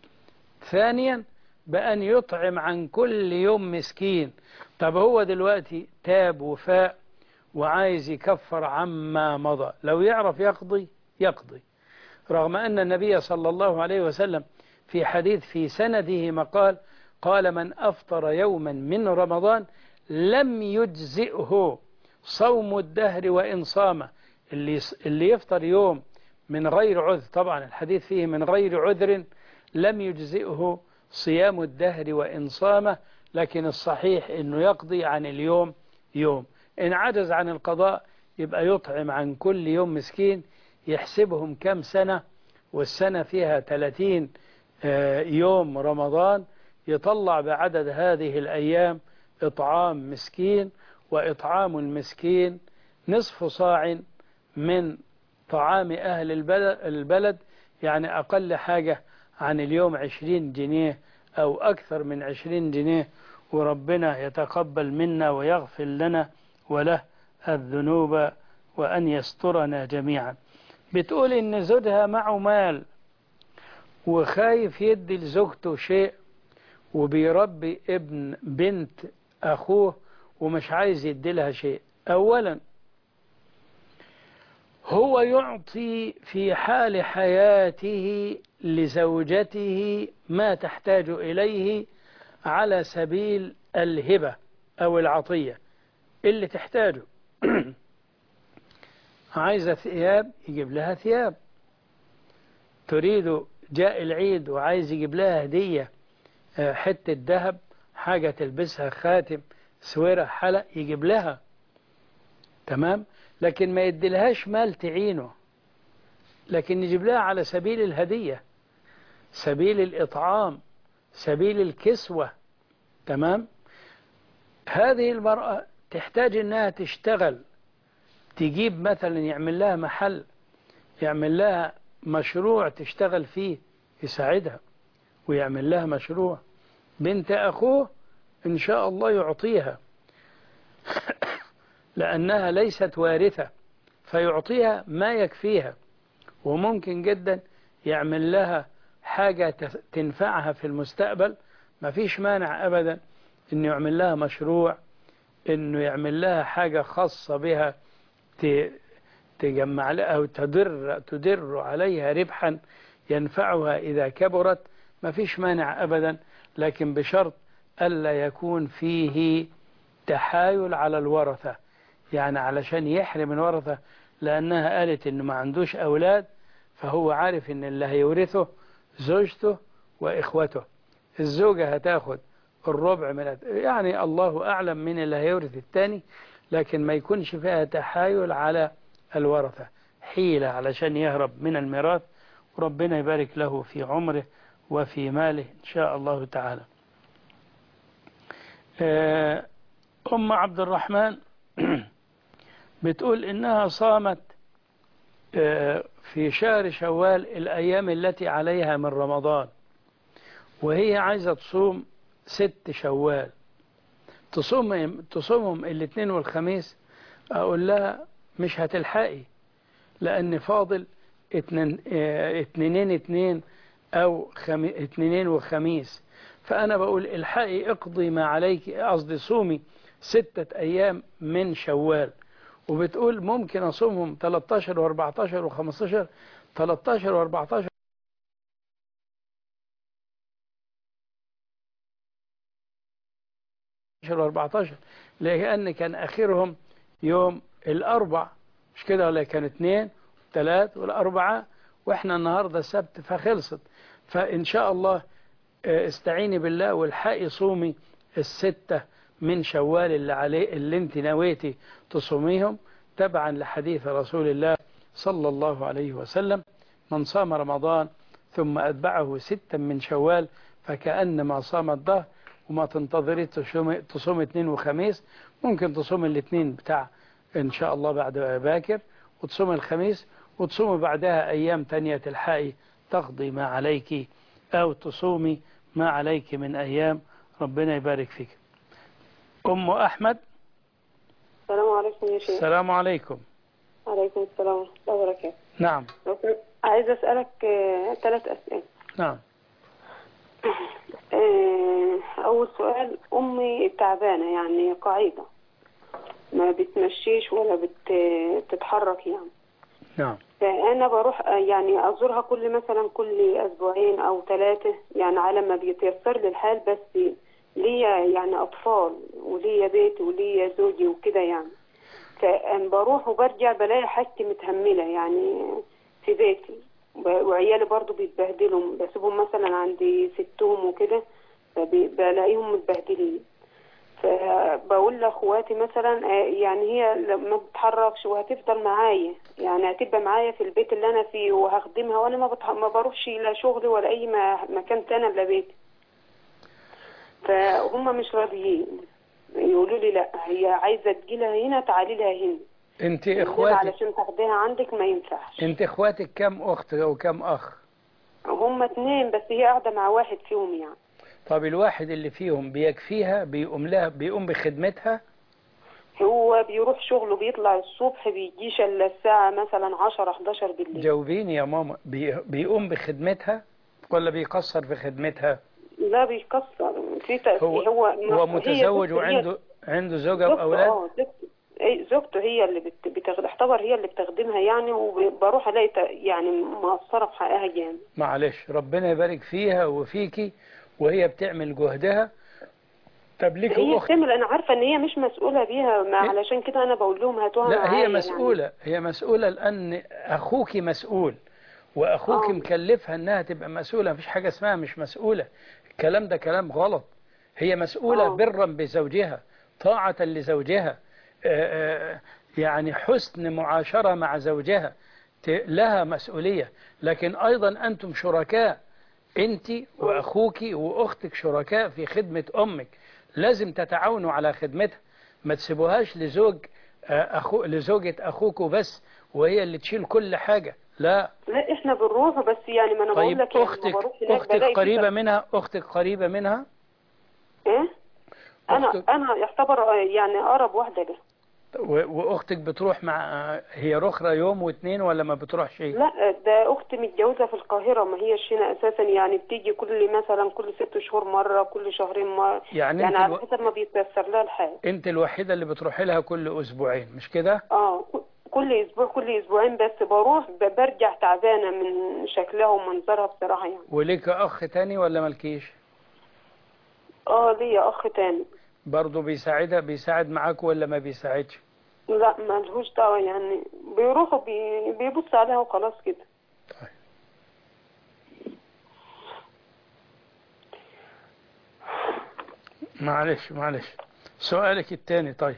ثانيا بأن يطعم عن كل يوم مسكين طب هو دلوقتي تاب وفاء وعايز يكفر عما مضى لو يعرف يقضي يقضي رغم أن النبي صلى الله عليه وسلم في حديث في سنده مقال قال من أفطر يوما من رمضان لم يجزئه صوم الدهر وإن صام اللي, اللي يفطر يوم من غير عذر طبعا الحديث فيه من غير عذر لم يجزئه صيام الدهر وإن صام لكن الصحيح أنه يقضي عن اليوم يوم إن عجز عن القضاء يبقى يطعم عن كل يوم مسكين يحسبهم كم سنة والسنة فيها 30 يوم رمضان يطلع بعدد هذه الأيام إطعام مسكين وإطعام المسكين نصف صاع من طعام أهل البلد يعني أقل حاجة عن اليوم عشرين جنيه أو أكثر من عشرين جنيه وربنا يتقبل منا ويغفر لنا وله الذنوب وأن يسترنا جميعا بتقول إن زوجها معه مال وخايف يدي لزوجته شيء وبيربي ابن بنت أخوه ومش عايز يدي لها شيء أولا هو يعطي في حال حياته لزوجته ما تحتاج إليه على سبيل الهبة أو العطية اللي تحتاجه عايزة ثياب يجيب لها ثياب تريد جاء العيد وعايز يجيب لها هدية حتة ذهب حاجة تلبسها خاتم سويرة حلق يجيب لها تمام لكن ما يديلهاش مال تعينه لكن يجيب لها على سبيل الهدية سبيل الإطعام سبيل الكسوة تمام هذه المرأة تحتاج انها تشتغل تجيب مثلا يعمل لها محل يعمل لها مشروع تشتغل فيه يساعدها ويعمل لها مشروع بنت أخوه إن شاء الله يعطيها لأنها ليست وارثة فيعطيها ما يكفيها وممكن جدا يعمل لها حاجة ت- تنفعها في المستقبل ما فيش مانع أبدا إنه يعمل لها مشروع إنه يعمل لها حاجة خاصة بها ت- تجمع لها أو تدر تدر عليها ربحا ينفعها إذا كبرت ما فيش مانع أبدا لكن بشرط ألا يكون فيه تحايل على الورثة يعني علشان يحرم الورثة لأنها قالت إنه ما عندوش أولاد فهو عارف إن اللي هيورثه زوجته وإخوته الزوجة هتاخد الربع من الت- يعني الله أعلم من اللي هيورث التاني لكن ما يكونش فيها تحايل على الورثة حيلة علشان يهرب من الميراث وربنا يبارك له في عمره وفي ماله إن شاء الله تعالى آه، أم عبد الرحمن بتقول إنها صامت آه، في شهر شوال الأيام التي عليها من رمضان وهي عايزة تصوم ست شوال تصوم تصومهم الاثنين والخميس أقول لها مش هتلحقي لأن فاضل اتنين اه اتنينين اتنين أو خمي اتنينين وخميس فأنا بقول الحقي اقضي ما عليك قصدي صومي ستة أيام من شوال وبتقول ممكن أصومهم 13 و14 و15 13 و14 و14 لأن كان آخرهم يوم الأربع مش كده ولا كان اثنين ثلاث والأربعة وإحنا النهاردة السبت فخلصت فإن شاء الله استعيني بالله والحقي صومي الستة من شوال اللي عليه اللي انت نويتي تصوميهم تبعا لحديث رسول الله صلى الله عليه وسلم من صام رمضان ثم أتبعه ستا من شوال فكأنما صام الظهر وما تنتظري تصوم, تصوم اثنين وخميس ممكن تصوم الاثنين بتاع إن شاء الله بعد باكر وتصوم الخميس وتصوم بعدها أيام تانية تلحقي تقضي ما عليك أو تصومي ما عليك من أيام ربنا يبارك فيك أم أحمد
السلام عليكم يا شيخ
السلام عليكم
عليكم السلام ورحمة الله وبركاته
نعم
عايزة أسألك ثلاث أسئلة
نعم
آه، أول سؤال أمي تعبانة يعني قاعدة ما بتمشيش ولا بتتحرك يعني
نعم
فأنا بروح آه، يعني أزورها كل مثلا كل أسبوعين أو ثلاثة يعني على ما بيتيسر لي الحال بس ليا يعني أطفال وليا بيت وليا زوجي وكده يعني فأنا بروح وبرجع بلاقي حاجتي متهملة يعني في بيتي ب- وعيالي برضو بيتبهدلوا بسيبهم مثلا عندي ستهم وكده فبلاقيهم متبهدلين فبقول لاخواتي مثلا آه، يعني هي لما ما بتتحركش وهتفضل معايا يعني هتبقى معايا في البيت اللي انا فيه وهخدمها وانا ما, بتح... ما بروحش لا شغلي ولا اي ما... مكان تاني الا بيتي فهم مش راضيين يقولوا لي لا هي عايزه تجيلها هنا تعالي لها هنا
انت
إنما
اخواتك
علشان تاخديها عندك ما ينفعش
انت اخواتك كم اخت او كم اخ
هم اتنين بس هي قاعده مع واحد فيهم يعني
طب الواحد اللي فيهم بيكفيها بيقوم لها بيقوم بخدمتها
هو بيروح شغله بيطلع الصبح بيجيش الا الساعه مثلا 10 11 بالليل
جاوبيني يا ماما بي بيقوم بخدمتها ولا بيقصر في خدمتها
لا بيكسر في تأثير
هو
هو
هو
هي
متزوج
زوجته- هي-
وعنده عنده زوجة
زوجته
واولاد
اه زوجته إيه، زوجته هي اللي بت... بتاخد اعتبر هي اللي بتخدمها يعني وبروح الاقي ت- يعني مقصره في حقها جامد
معلش ربنا يبارك فيها وفيكي وهي بتعمل جهدها طب ليك
هي
اخت
بتعمل انا عارفه ان هي مش مسؤوله بيها ما علشان كده انا بقول لهم هاتوها
لا
معايا
هي
يعني.
مسؤولة هي مسؤولة لأن أخوك مسؤول وأخوك
آه.
مكلفها إنها تبقى مسؤولة مفيش حاجة اسمها مش مسؤولة الكلام ده كلام غلط هي مسؤولة
آه.
برا بزوجها طاعة لزوجها آه، آه، يعني حسن معاشرة مع زوجها ت- لها مسؤولية لكن أيضا أنتم شركاء أنت وأخوك وأختك شركاء في خدمة أمك لازم تتعاونوا على خدمتها ما تسيبوهاش لزوج آه، أخو لزوجة أخوك بس وهي اللي تشيل كل حاجة لا
لا احنا بنروح بس يعني ما انا بقول
طيب
لك يعني
أختك
لما بروح هناك
أختك
بلاقي في
قريبة
تأ-
منها أختك قريبة منها
ايه انا
أختك
انا يعتبر آه، يعني اقرب واحده له
و- وأختك بتروح مع هي رخرة يوم واثنين ولا ما بتروحش
لا ده اختي متجوزه في القاهره ما هيش هنا اساسا يعني بتيجي كل مثلا كل ست شهور مره كل شهرين مره
يعني
يعني
أنت
على
الو...
حسب ما بيتيسر لها الحال
أنت الوحيدة اللي بتروحي لها كل أسبوعين مش كده
اه ك- كل اسبوع كل اسبوعين بس بروح ب- برجع تعبانه من شكلها ومنظرها بصراحه يعني
وليك أخ تاني ولا مالكيش
اه ليا اخ تاني
برضه بيساعدها بيساعد معاك ولا ما بيساعدش
لا ملهوش دعوه يعني بيروحوا بي... بيبص عليها وخلاص كده
معلش معلش سؤالك التاني طيب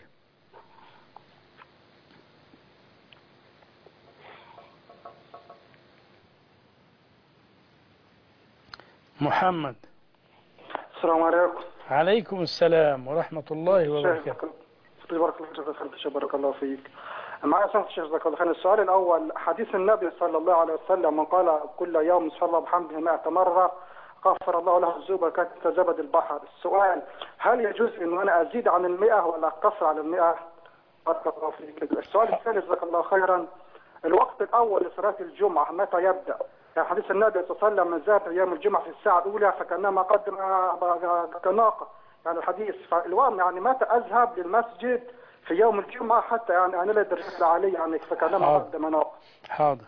محمد
السلام عليكم
عليكم السلام ورحمة الله وبركاته
بارك الله فيك يا شيخ بارك الله فيك معايا سماحة الشيخ جزاك الله خير السؤال الأول حديث النبي صلى الله عليه وسلم من قال كل يوم صلى الله بحمده 100 مرة غفر الله له الذنوب كانت كزبد البحر السؤال هل يجوز إنه أنا أزيد عن المئة ولا أقتصر على المئة بارك الله فيك السؤال الثاني جزاك الله خيرا الوقت الأول لصلاة الجمعة متى يبدأ؟ يعني حديث النبي صلى الله عليه وسلم من ذات أيام الجمعة في الساعة الأولى فكأنما قدم كناقة يعني الحديث فالوام يعني متى أذهب للمسجد في يوم الجمعة حتى يعني أنا لا الرحلة علي يعني فكأنما
حاضر.
قدم ناقة
حاضر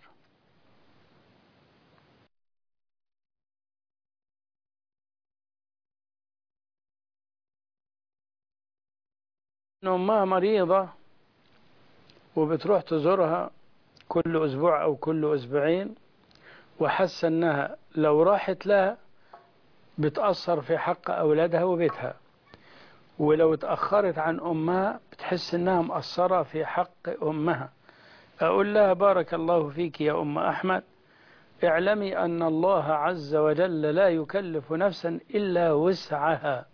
إن أمها مريضة وبتروح تزورها كل أسبوع أو كل أسبوعين وحس أنها لو راحت لها بتأثر في حق أولادها وبيتها ولو اتأخرت عن أمها بتحس أنها مقصرة في حق أمها أقول لها بارك الله فيك يا أم أحمد اعلمي أن الله عز وجل لا يكلف نفسا إلا وسعها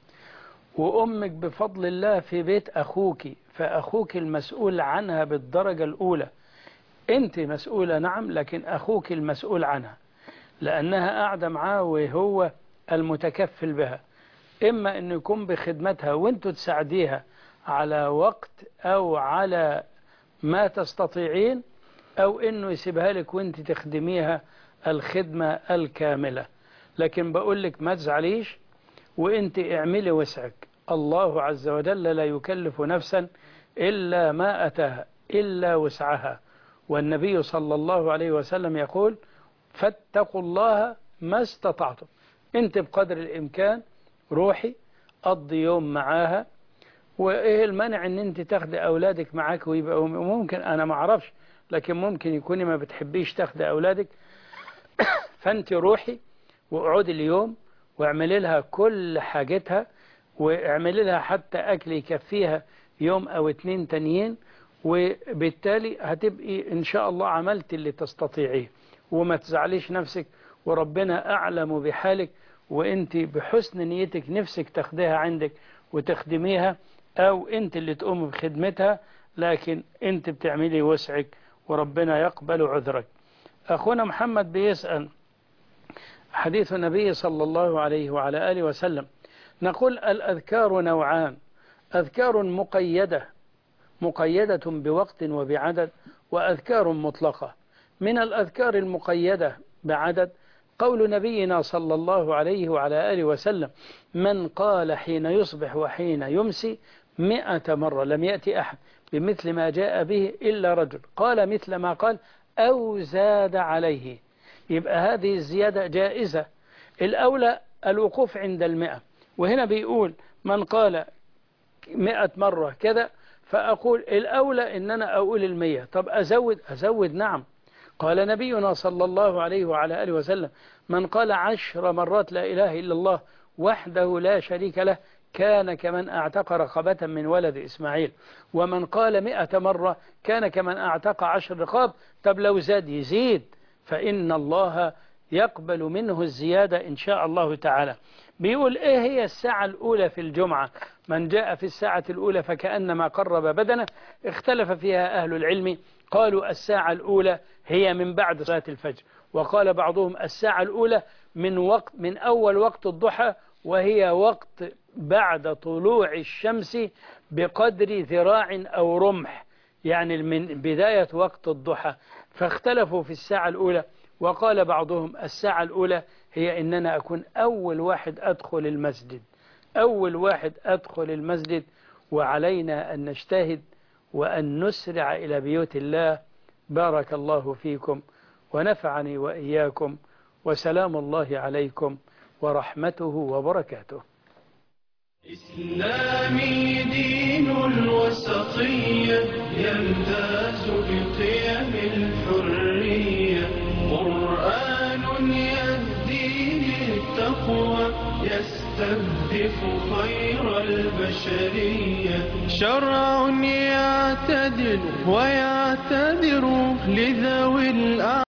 وأمك بفضل الله في بيت أخوك فأخوك المسؤول عنها بالدرجة الأولى أنت مسؤولة نعم لكن أخوك المسؤول عنها لأنها قاعدة معاه وهو المتكفل بها إما أن يكون بخدمتها وأنتوا تساعديها على وقت أو على ما تستطيعين أو أنه يسيبها لك وأنت تخدميها الخدمة الكاملة لكن بقول لك ما تزعليش وأنت اعملي وسعك الله عز وجل لا يكلف نفسا إلا ما أتاها إلا وسعها والنبي صلى الله عليه وسلم يقول فاتقوا الله ما استطعتم انت بقدر الإمكان روحي قضي يوم معاها وايه المانع ان انت تاخدي اولادك معاك ويبقى ممكن انا ما اعرفش لكن ممكن يكوني ما بتحبيش تاخدي اولادك فانت روحي واقعدي اليوم واعملي لها كل حاجتها واعملي لها حتى اكل يكفيها يوم او اتنين تانيين وبالتالي هتبقي ان شاء الله عملت اللي تستطيعيه وما تزعليش نفسك وربنا اعلم بحالك وانت بحسن نيتك نفسك تاخديها عندك وتخدميها او انت اللي تقوم بخدمتها لكن انت بتعملي وسعك وربنا يقبل عذرك اخونا محمد بيسأل حديث النبي صلى الله عليه وعلى آله وسلم نقول الأذكار نوعان أذكار مقيدة مقيدة بوقت وبعدد وأذكار مطلقة من الأذكار المقيدة بعدد قول نبينا صلى الله عليه وعلى آله وسلم من قال حين يصبح وحين يمسي مئة مرة لم يأتي أحد بمثل ما جاء به إلا رجل قال مثل ما قال أو زاد عليه يبقى هذه الزيادة جائزة الأولى الوقوف عند المئة وهنا بيقول من قال مئة مرة كذا فأقول الأولى إن أنا أقول المية طب أزود أزود نعم قال نبينا صلى الله عليه وعلى آله وسلم من قال عشر مرات لا إله إلا الله وحده لا شريك له كان كمن أعتق رقبة من ولد إسماعيل ومن قال مئة مرة كان كمن أعتق عشر رقاب طب لو زاد يزيد فإن الله يقبل منه الزيادة إن شاء الله تعالى بيقول إيه هي الساعة الأولى في الجمعة من جاء في الساعة الأولى فكأنما قرب بدنه اختلف فيها أهل العلم قالوا الساعة الأولى هي من بعد صلاة الفجر وقال بعضهم الساعة الأولى من وقت من أول وقت الضحى وهي وقت بعد طلوع الشمس بقدر ذراع أو رمح يعني من بداية وقت الضحى فاختلفوا في الساعة الأولى وقال بعضهم الساعة الأولى هي إن أنا أكون أول واحد أدخل المسجد أول واحد أدخل المسجد وعلينا أن نجتهد وأن نسرع إلى بيوت الله بارك الله فيكم ونفعني وإياكم وسلام الله عليكم ورحمته وبركاته
إسلامي دين الوسطية يمتاز بقيم الحرية قرآن يهدي للتقوى يستهدف خير البشرية شرع يعتدل ويعتذر لذوي الأعمال